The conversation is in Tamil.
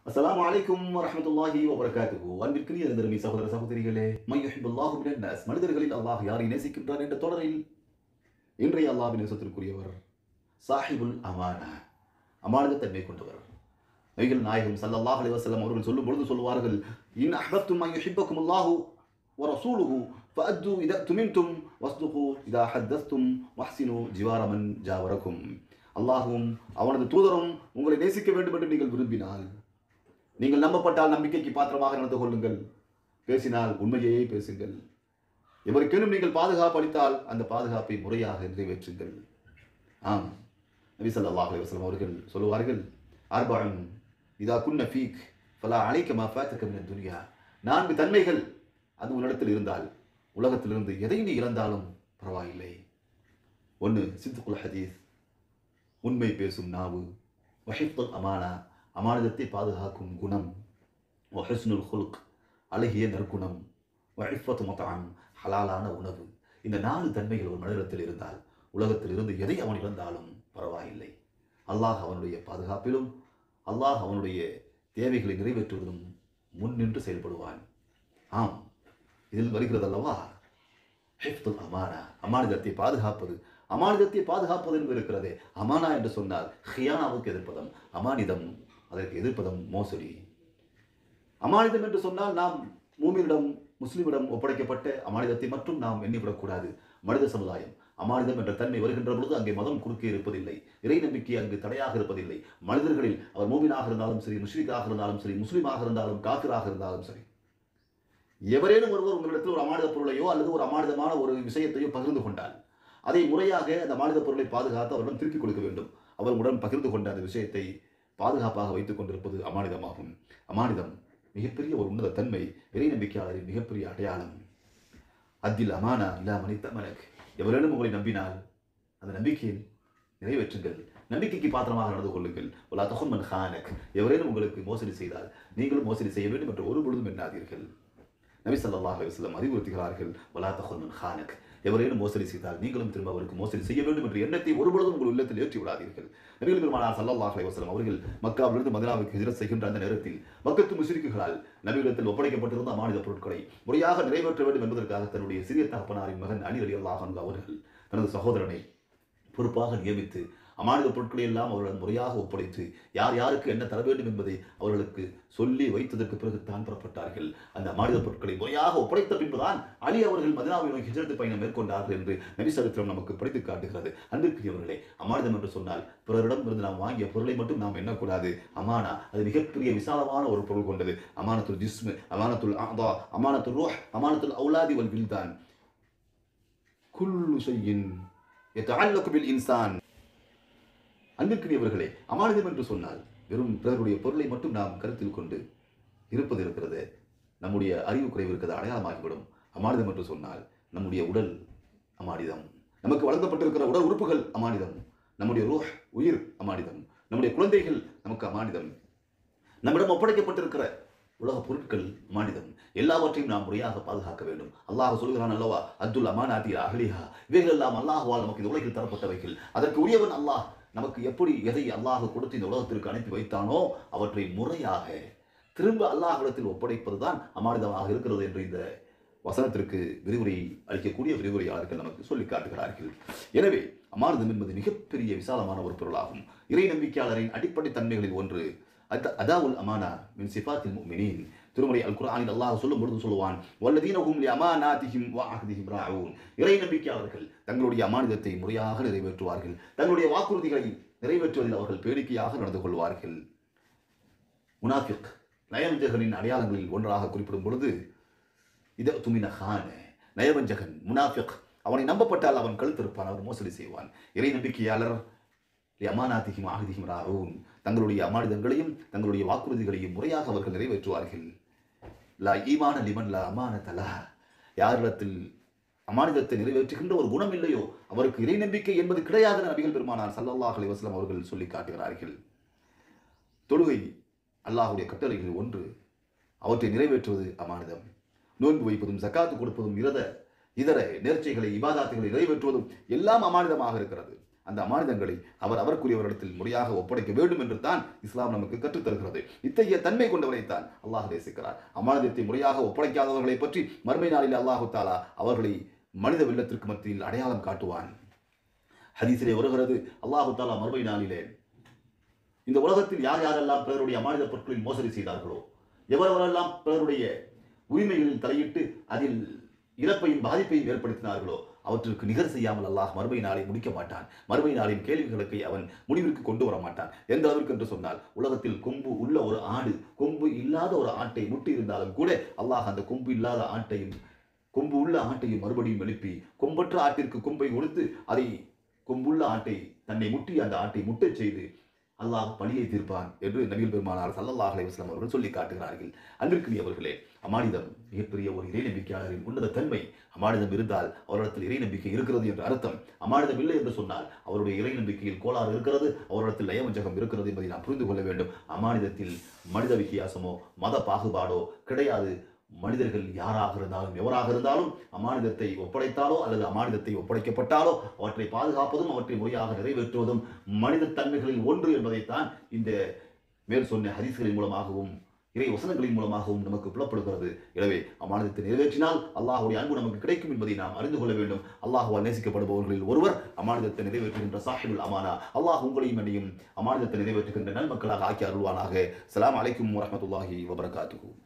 அஸ்ஸலாமு அலைக்கும் வரஹ்மத்துல்லாஹி வபரகாத்துஹு அன்பிற்குரிய நெருமி சகோதர சகோதரிகளே மை யுஹிப்புல்லாஹு மினன் நாஸ் மனிதர்களில் அல்லாஹ் யாரை நேசிக்கின்றான் என்ற தொடரில் இன்றைய அல்லாஹ்வின் நேசத்திற்குரியவர் சாஹிபுல் அமானா அமானதத்தன்மை கொண்டவர் நபிகள் நாயகம் ஸல்லல்லாஹு அலைஹி வஸல்லம் அவர்கள் சொல்லும் பொழுது சொல்வார்கள் இன் அஹ்பப்தும் மை யுஹிப்பக்கும் அல்லாஹு வரசூலுஹு ஃபஅத்து இதா துமின்தும் வஸ்துகு இதா ஹத்தஸ்தும் வஹ்சினு ஜிவார மன் ஜாவரக்கும் அல்லாஹுவும் அவனது தூதரும் உங்களை நேசிக்க வேண்டும் என்று நீங்கள் விரும்பினால் நீங்கள் நம்பப்பட்டால் நம்பிக்கைக்கு பாத்திரமாக நடந்து கொள்ளுங்கள் பேசினால் உண்மையையே பேசுங்கள் எவருக்கேனும் நீங்கள் பாதுகாப்பு அளித்தால் அந்த பாதுகாப்பை முறையாக நிறைவேற்றுங்கள் ஆம் நபி ஸல்லல்லாஹு அலைஹி வஸல்லம் அவர்கள் சொல்லுவார்கள் அர்பஅன் இதா குன்ன ஃபீக் ஃபலா அலைக்க மா ஃபாத்தக மின துன்யா நான்கு தன்மைகள் அது உன்னிடத்தில் இருந்தால் உலகத்திலிருந்து எதை நீ இழந்தாலும் பரவாயில்லை ஒன்று சித்துக்குல் ஹதீஸ் உண்மை பேசும் நாவு வஹித்துல் அமானா அமானிதத்தை பாதுகாக்கும் குணம் வஹஸ்னுல் ஹுல்க் அழகிய நற்குணம் வழிஃபத்து மத்தாம் ஹலாலான உணவு இந்த நாலு தன்மைகள் ஒரு மனிதத்தில் இருந்தால் உலகத்தில் இருந்து எதை அவன் இழந்தாலும் பரவாயில்லை அல்லாஹ் அவனுடைய பாதுகாப்பிலும் அல்லாஹ் அவனுடைய தேவைகளை நிறைவேற்றுவதிலும் முன் நின்று செயல்படுவான் ஆம் இதில் வருகிறது அல்லவா ஹிஃப்துல் அமானா அமானிதத்தை பாதுகாப்பது அமானிதத்தை பாதுகாப்பது என்று இருக்கிறதே அமானா என்று சொன்னால் ஹியானாவுக்கு எதிர்ப்பதம் அமானிதம் அதற்கு எதிர்ப்பதம் மோசடி அமானிதம் என்று சொன்னால் நாம் மூமியிடம் முஸ்லிமிடம் ஒப்படைக்கப்பட்ட அமானிதத்தை மட்டும் நாம் எண்ணிவிடக்கூடாது மனித சமுதாயம் அமானிதம் என்ற தன்மை வருகின்ற பொழுது அங்கே மதம் குறுக்கே இருப்பதில்லை இறை நம்பிக்கை அங்கு தடையாக இருப்பதில்லை மனிதர்களில் அவர் மூமினாக இருந்தாலும் சரி முஸ்லிக்காக இருந்தாலும் சரி முஸ்லீமாக இருந்தாலும் காஃபிராக இருந்தாலும் சரி எவரேனும் ஒருவர் உங்களிடத்தில் ஒரு அமானித பொருளையோ அல்லது ஒரு அமானிதமான ஒரு விஷயத்தையோ பகிர்ந்து கொண்டால் அதை முறையாக அந்த அமானித பொருளை பாதுகாத்து அவரிடம் திருப்பிக் கொடுக்க வேண்டும் அவர்களுடன் பகிர்ந்து கொண்ட அந்த விஷயத்தை பாதுகாப்பாக வைத்துக் கொண்டிருப்பது அமானிதமாகும் அமானிதம் மிகப்பெரிய ஒரு உன்னத தன்மை இறை நம்பிக்கையாளரின் மிகப்பெரிய அடையாளம் அத்தில் அமானா இல்லா மனித மனக் எவரேனும் உங்களை நம்பினால் அந்த நம்பிக்கையில் நிறைவேற்றுங்கள் நம்பிக்கைக்கு பாத்திரமாக நடந்து கொள்ளுங்கள் ஒலா தகுமன் ஹானக் எவரேனும் உங்களுக்கு மோசடி செய்தால் நீங்களும் மோசடி செய்ய வேண்டும் என்று ஒரு பொழுதும் எண்ணாதீர்கள் நபி ஸல்லல்லாஹு அலைஹி வஸல்லம் அறிவுறுத்துகிறார்கள் வலா தகுமன் ஹானக் எவரேனும் மோசடி செய்தால் நீங்களும் திரும்ப அவருக்கு மோசடி செய்ய வேண்டும் என்ற எண்ணத்தை ஒருபொழுதும் உங்கள் உள்ளத்தில் ஏற்றி விடாதீர்கள் நபிகள் பெருமானார் ஸல்லல்லாஹு அலைஹி வஸல்லம் அவர்கள் மக்காவிலிருந்து மதினாவுக்கு ஹிஜ்ரத் செய்கின்ற அந்த நேரத்தில் மக்கத்து முஸ்லிக்குகளால் நபிகளிடத்தில் ஒப்படைக்கப்பட்டிருந்த அமானித பொருட்களை முறையாக நிறைவேற்ற வேண்டும் என்பதற்காக தன்னுடைய சிறிய தகப்பனாரின் மகன் அலி அலி அல்லாஹ் அவர்கள் தனது சகோதரனை பொறுப்பாக நியமித்து அமானித பொருட்களை எல்லாம் அவர்கள் முறையாக ஒப்படைத்து யார் யாருக்கு என்ன தர வேண்டும் என்பதை அவர்களுக்கு சொல்லி வைத்ததற்கு பிறகு தான் புறப்பட்டார்கள் அந்த அமானித பொருட்களை முறையாக ஒப்படைத்த பின்புதான் அலி அவர்கள் மதினாவை நோக்கி ஹிஜரத்து பயணம் மேற்கொண்டார்கள் என்று நபி சரித்திரம் நமக்கு படித்து காட்டுகிறது அன்பிற்குரியவர்களே அமானிதம் என்று சொன்னால் பிறரிடம் இருந்து நாம் வாங்கிய பொருளை மட்டும் நாம் எண்ணக்கூடாது அமானா அது மிகப்பெரிய விசாலமான ஒரு பொருள் கொண்டது அமானத்துல் ஜிஸ்மு அமானத்துல் ஆதா அமானத்துல் ரோஹ் அமானத்துல் அவுலாதி வல் வில்தான் குல்லு ஷையின் يتعلق بالإنسان அன்பிற்குரியவர்களே அமானிதம் என்று சொன்னால் வெறும் பிறருடைய பொருளை மட்டும் நாம் கருத்தில் கொண்டு இருப்பது இருக்கிறது நம்முடைய அறிவு குறைவு இருக்கிறது அடையாளமாகிவிடும் அமானிதம் என்று சொன்னால் நம்முடைய உடல் அமானிதம் நமக்கு வழங்கப்பட்டிருக்கிற உடல் உறுப்புகள் அமானிதம் நம்முடைய ரூஹ் உயிர் அமானிதம் நம்முடைய குழந்தைகள் நமக்கு அமானிதம் நம்மிடம் ஒப்படைக்கப்பட்டிருக்கிற உலக பொருட்கள் அமானிதம் எல்லாவற்றையும் நாம் முறையாக பாதுகாக்க வேண்டும் அல்லாஹ் சொல்கிறான் அல்லவா அப்துல் அமானாதி அஹ்லிஹா இவைகள் எல்லாம் அல்லாஹுவால் நமக்கு இந்த உலகில் தரப்பட்டவைகள் அதற்கு உரியவன் அல்லாஹ் நமக்கு எப்படி எதை அல்லாஹ் கொடுத்து இந்த உலகத்திற்கு அனுப்பி வைத்தானோ அவற்றை முறையாக திரும்ப அல்லாஹிடத்தில் ஒப்படைப்பதுதான் அமானிதமாக இருக்கிறது என்று இந்த வசனத்திற்கு விரிவுரை அளிக்கக்கூடிய விரிவுரையாளர்கள் நமக்கு சொல்லி காட்டுகிறார்கள் எனவே அமானிதம் என்பது மிகப்பெரிய விசாலமான ஒரு பொருளாகும் இறை நம்பிக்கையாளரின் அடிப்படை தன்மைகளில் ஒன்று அத அதாவுல் அமானா மின் சிஃபாத்தில் முஃமினீன் திருமலை அல் குர்ஆனில் அல்லாஹ் சொல்லும் பொழுது சொல்லுவான் வல்லதீன ஹும் லி அமானாதிஹிம் வ அஹ்திஹிம் ராഊன் இறை நம்பிக்கையாளர்கள் தங்களுடைய அமானிதத்தை முறையாக நிறைவேற்றுவார்கள் தங்களுடைய வாக்குறுதிகளை நிறைவேற்றுவதில் அவர்கள் பேடிக்கையாக நடந்து கொள்வார்கள் முனாஃபிக் நயவஞ்சகனின் அடையாளங்களில் ஒன்றாக குறிப்பிடும் பொழுது இத துமின ஹான நயவஞ்சகன் முனாஃபிக் அவனை நம்பப்பட்டால் அவன் கழுத்திருப்பான் அவன் மோசடி செய்வான் இறை நம்பிக்கையாளர் அமானாதிகிம் ஆகுதிகிம் ராவும் தங்களுடைய அமானிதங்களையும் தங்களுடைய வாக்குறுதிகளையும் முறையாக அவர்கள் நிறைவேற்றுவார்கள் லா ஈமான லிமன் லா அமான தலா யாரிடத்தில் அமானிதத்தை நிறைவேற்றுகின்ற ஒரு குணம் இல்லையோ அவருக்கு இறை நம்பிக்கை என்பது கிடையாது என நபிகள் பெருமானார் சல்லல்லாஹ் அலி வஸ்லாம் அவர்கள் சொல்லி காட்டுகிறார்கள் தொழுகை அல்லாஹுடைய கட்டளைகளில் ஒன்று அவற்றை நிறைவேற்றுவது அமானிதம் நோன்பு வைப்பதும் சக்காத்து கொடுப்பதும் இரத இதர நேர்ச்சைகளை இபாதாத்துகளை நிறைவேற்றுவதும் எல்லாம் அமானிதமாக இருக்கிறது அந்த அமானிதங்களை அவர் அவருக்குரியவரிடத்தில் முறையாக ஒப்படைக்க வேண்டும் என்று தான் இஸ்லாம் நமக்கு கற்றுத் தருகிறது இத்தகைய தன்மை கொண்டவரைத்தான் அல்லாஹ் நேசிக்கிறார் அமானிதத்தை முறையாக ஒப்படைக்காதவர்களை பற்றி மறுமை நாளில் அல்லாஹு தாலா அவர்களை மனித வெள்ளத்திற்கு மத்தியில் அடையாளம் காட்டுவான் ஹதீஸிலே வருகிறது அல்லாஹு தாலா மறுமை நாளிலே இந்த உலகத்தில் யார் யாரெல்லாம் பிறருடைய அமானித பொருட்களில் மோசடி செய்தார்களோ எவரெவரெல்லாம் பிறருடைய உரிமைகளில் தலையிட்டு அதில் இறப்பையும் பாதிப்பையும் ஏற்படுத்தினார்களோ அவற்றிற்கு நிகர் செய்யாமல் அல்லாஹ் மறுமை நாளை முடிக்க மாட்டான் மறுமை நாளின் கேள்விகளுக்கு அவன் முடிவிற்கு கொண்டு வர மாட்டான் எந்த அளவிற்கு என்று சொன்னால் உலகத்தில் கொம்பு உள்ள ஒரு ஆடு கொம்பு இல்லாத ஒரு ஆட்டை முட்டி இருந்தாலும் கூட அல்லாஹ் அந்த கொம்பு இல்லாத ஆட்டையும் கொம்பு உள்ள ஆட்டையும் மறுபடியும் எழுப்பி கொம்பற்ற ஆட்டிற்கு கொம்பை கொடுத்து அதை கொம்புள்ள ஆட்டை தன்னை முட்டி அந்த ஆட்டை முட்டச் செய்து அல்லாஹ் பழியை தீர்ப்பான் என்று நபிகள் பெருமானார் சல்லல்லாஹ் அலைஹி வஸல்லம் அவர்கள் சொல்லி காட்டுகிறார்கள் அன்பிற்குரியவர்களே அமானிதம் மிகப்பெரிய ஒரு இறை நம்பிக்கையாளரின் உன்னத தன்மை அமானிதம் இருந்தால் அவரிடத்தில் இறை நம்பிக்கை இருக்கிறது என்று அர்த்தம் அமானிதம் இல்லை என்று சொன்னால் அவருடைய இறை நம்பிக்கையில் கோளாறு இருக்கிறது அவரிடத்தில் லயவஞ்சகம் இருக்கிறது என்பதை நாம் புரிந்து கொள்ள வேண்டும் அமானிதத்தில் மனித வித்தியாசமோ மத பாகுபாடோ கிடையாது மனிதர்கள் யாராக இருந்தாலும் எவராக இருந்தாலும் அமானிதத்தை ஒப்படைத்தாலோ அல்லது அமானிதத்தை ஒப்படைக்கப்பட்டாலோ அவற்றை பாதுகாப்பதும் அவற்றை முறையாக நிறைவேற்றுவதும் மனித தன்மைகளில் ஒன்று என்பதைத்தான் இந்த மேல் சொன்ன ஹதீஸ்களின் மூலமாகவும் இறை வசனங்களின் மூலமாகவும் நமக்கு புலப்படுகிறது எனவே அமானிதத்தை நிறைவேற்றினால் அல்லாஹுடைய அன்பு நமக்கு கிடைக்கும் என்பதை நாம் அறிந்து கொள்ள வேண்டும் அல்லாஹுவால் நேசிக்கப்படுபவர்களில் ஒருவர் அமானிதத்தை நிறைவேற்றுகின்ற சாஹிபுல் அமானா அல்லாஹ் உங்களையும் என்னையும் அமானிதத்தை நிறைவேற்றுகின்ற நன்மக்களாக ஆக்கி அருள்வானாக சலாம் அலைக்கும் வரமத்துல்லாஹி வபரகாத்துஹூ